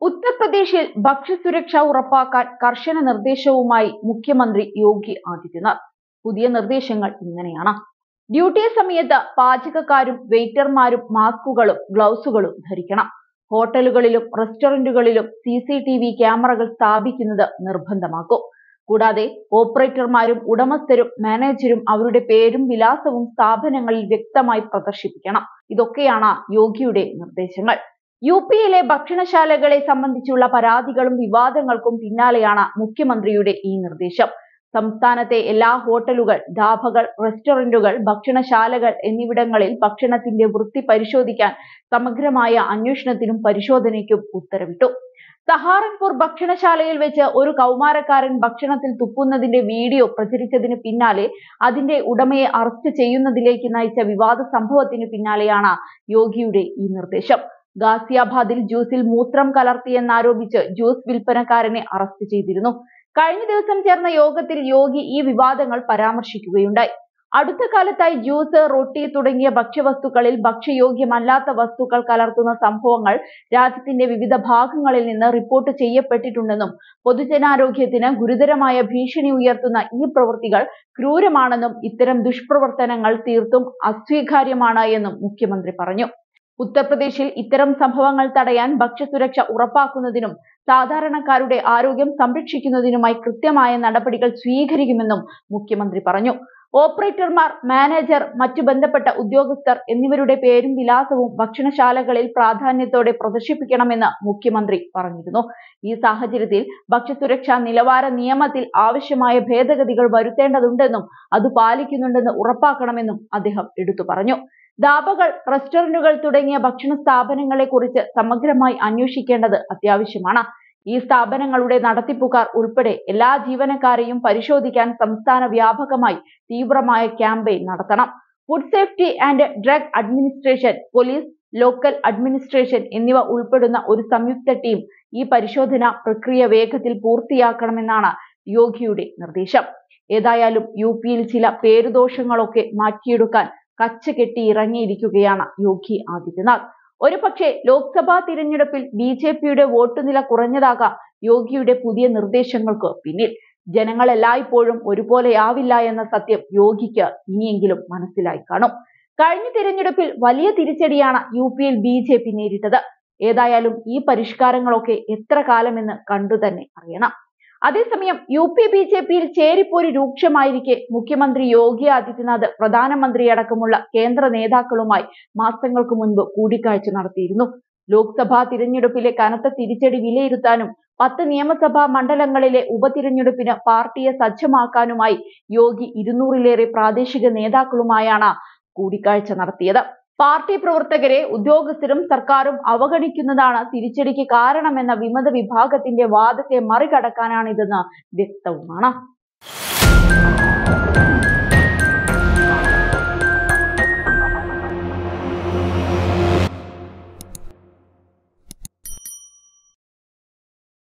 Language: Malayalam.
ഉത്തർപ്രദേശിൽ ഭക്ഷ്യസുരക്ഷ ഉറപ്പാക്കാൻ കർശന നിർദ്ദേശവുമായി മുഖ്യമന്ത്രി യോഗി ആദിത്യനാഥ് പുതിയ നിർദ്ദേശങ്ങൾ ഇങ്ങനെയാണ് ഡ്യൂട്ടി സമയത്ത് പാചകക്കാരും വെയിറ്റർമാരും മാസ്കുകളും ഗ്ലൗസുകളും ധരിക്കണം ഹോട്ടലുകളിലും റെസ്റ്റോറന്റുകളിലും സി സി ടി വി ക്യാമറകൾ സ്ഥാപിക്കുന്നത് നിർബന്ധമാക്കും കൂടാതെ ഓപ്പറേറ്റർമാരും ഉടമസ്ഥരും മാനേജരും അവരുടെ പേരും വിലാസവും സ്ഥാപനങ്ങളിൽ വ്യക്തമായി പ്രദർശിപ്പിക്കണം ഇതൊക്കെയാണ് യോഗിയുടെ നിർദ്ദേശങ്ങൾ യു പിയിലെ ഭക്ഷണശാലകളെ സംബന്ധിച്ചുള്ള പരാതികളും വിവാദങ്ങൾക്കും പിന്നാലെയാണ് മുഖ്യമന്ത്രിയുടെ ഈ നിർദ്ദേശം സംസ്ഥാനത്തെ എല്ലാ ഹോട്ടലുകൾ ധാബകൾ റെസ്റ്റോറന്റുകൾ ഭക്ഷണശാലകൾ എന്നിവിടങ്ങളിൽ ഭക്ഷണത്തിന്റെ വൃത്തി പരിശോധിക്കാൻ സമഗ്രമായ അന്വേഷണത്തിനും പരിശോധനയ്ക്കും ഉത്തരവിട്ടു സഹാറൻപൂർ ഭക്ഷണശാലയിൽ വെച്ച് ഒരു കൗമാരക്കാരൻ ഭക്ഷണത്തിൽ തുപ്പുന്നതിന്റെ വീഡിയോ പ്രചരിച്ചതിന് പിന്നാലെ അതിന്റെ ഉടമയെ അറസ്റ്റ് ചെയ്യുന്നതിലേക്ക് നയിച്ച വിവാദ സംഭവത്തിന് പിന്നാലെയാണ് യോഗിയുടെ ഈ നിർദ്ദേശം ഗാസിയാബാദിൽ ജ്യൂസിൽ മൂത്രം കലർത്തിയെന്നാരോപിച്ച് ജ്യൂസ് വിൽപ്പനക്കാരനെ അറസ്റ്റ് ചെയ്തിരുന്നു കഴിഞ്ഞ ദിവസം ചേർന്ന യോഗത്തിൽ യോഗി ഈ വിവാദങ്ങൾ പരാമർശിക്കുകയുണ്ടായി അടുത്ത കാലത്തായി ജ്യൂസ് റൊട്ടി തുടങ്ങിയ ഭക്ഷ്യവസ്തുക്കളിൽ ഭക്ഷ്യയോഗ്യമല്ലാത്ത വസ്തുക്കൾ കലർത്തുന്ന സംഭവങ്ങൾ രാജ്യത്തിന്റെ വിവിധ ഭാഗങ്ങളിൽ നിന്ന് റിപ്പോർട്ട് ചെയ്യപ്പെട്ടിട്ടുണ്ടെന്നും പൊതുജനാരോഗ്യത്തിന് ഗുരുതരമായ ഭീഷണി ഉയർത്തുന്ന ഈ പ്രവൃത്തികൾ ക്രൂരമാണെന്നും ഇത്തരം ദുഷ്പ്രവർത്തനങ്ങൾ തീർത്തും അസ്വീകാര്യമാണ് എന്നും മുഖ്യമന്ത്രി പറഞ്ഞു ഉത്തർപ്രദേശിൽ ഇത്തരം സംഭവങ്ങൾ തടയാൻ ഭക്ഷ്യസുരക്ഷ ഉറപ്പാക്കുന്നതിനും സാധാരണക്കാരുടെ ആരോഗ്യം സംരക്ഷിക്കുന്നതിനുമായി കൃത്യമായ നടപടികൾ സ്വീകരിക്കുമെന്നും മുഖ്യമന്ത്രി പറഞ്ഞു ഓപ്പറേറ്റർമാർ മാനേജർ മറ്റു ബന്ധപ്പെട്ട ഉദ്യോഗസ്ഥർ എന്നിവരുടെ പേരും വിലാസവും ഭക്ഷണശാലകളിൽ പ്രാധാന്യത്തോടെ പ്രദർശിപ്പിക്കണമെന്ന് മുഖ്യമന്ത്രി പറഞ്ഞിരുന്നു ഈ സാഹചര്യത്തിൽ ഭക്ഷ്യസുരക്ഷാ നിലവാര നിയമത്തിൽ ആവശ്യമായ ഭേദഗതികൾ വരുത്തേണ്ടതുണ്ടെന്നും അത് പാലിക്കുന്നുണ്ടെന്ന് ഉറപ്പാക്കണമെന്നും അദ്ദേഹം എടുത്തു പറഞ്ഞു ധാബകൾ റെസ്റ്റോറന്റുകൾ തുടങ്ങിയ ഭക്ഷണ സ്ഥാപനങ്ങളെ കുറിച്ച് സമഗ്രമായി അന്വേഷിക്കേണ്ടത് അത്യാവശ്യമാണ് ഈ സ്ഥാപനങ്ങളുടെ നടത്തിപ്പുകാർ ഉൾപ്പെടെ എല്ലാ ജീവനക്കാരെയും പരിശോധിക്കാൻ സംസ്ഥാന വ്യാപകമായി തീവ്രമായ ക്യാമ്പയിൻ നടത്തണം food safety and drug administration police local administration എന്നിവ ഉൾപ്പെടുന്ന ഒരു സംയുക്ത ടീം ഈ പരിശോധന പ്രക്രിയ വേഗത്തിൽ പൂർത്തിയാക്കണമെന്നാണ് യോഗിയുടെ നിർദ്ദേശം ഏതായാലും യു പിയിൽ ചില പേരുദോഷങ്ങളൊക്കെ മാറ്റിയെടുക്കാൻ കച്ച കെട്ടി ഇറങ്ങിയിരിക്കുകയാണ് യോഗി ആദിത്യനാഥ് ഒരുപക്ഷെ ലോക്സഭാ തിരഞ്ഞെടുപ്പിൽ ബി ജെ പിയുടെ വോട്ട് നില കുറഞ്ഞതാകാം യോഗിയുടെ പുതിയ നിർദ്ദേശങ്ങൾക്ക് പിന്നിൽ ജനങ്ങൾ എല്ലായ്പ്പോഴും ഒരുപോലെയാവില്ല എന്ന സത്യം യോഗിക്ക് ഇനിയെങ്കിലും മനസ്സിലായി കാണും കഴിഞ്ഞ തിരഞ്ഞെടുപ്പിൽ വലിയ തിരിച്ചടിയാണ് യു പിയിൽ ബി ജെ പി നേരിട്ടത് ഏതായാലും ഈ പരിഷ്കാരങ്ങളൊക്കെ എത്ര കാലമെന്ന് കണ്ടു തന്നെ അറിയണം അതേസമയം യു പി ബി ജെ പിയിൽ ചേരിപ്പോര് രൂക്ഷമായിരിക്കെ മുഖ്യമന്ത്രി യോഗി ആദിത്യനാഥ് പ്രധാനമന്ത്രി അടക്കമുള്ള കേന്ദ്ര നേതാക്കളുമായി മാസങ്ങൾക്ക് മുൻപ് കൂടിക്കാഴ്ച നടത്തിയിരുന്നു ലോക്സഭാ തിരഞ്ഞെടുപ്പിലെ കനത്ത തിരിച്ചടി വിലയിരുത്താനും പത്ത് നിയമസഭാ മണ്ഡലങ്ങളിലെ ഉപതിരഞ്ഞെടുപ്പിന് പാർട്ടിയെ സജ്ജമാക്കാനുമായി യോഗി ഇരുന്നൂറിലേറെ പ്രാദേശിക നേതാക്കളുമായാണ് കൂടിക്കാഴ്ച നടത്തിയത് പാർട്ടി പ്രവർത്തകരെ ഉദ്യോഗസ്ഥരും സർക്കാരും അവഗണിക്കുന്നതാണ് തിരിച്ചടിക്ക് കാരണമെന്ന വിമത വിഭാഗത്തിന്റെ വാദത്തെ മറികടക്കാനാണിതെന്ന് വ്യക്തവുമാണ്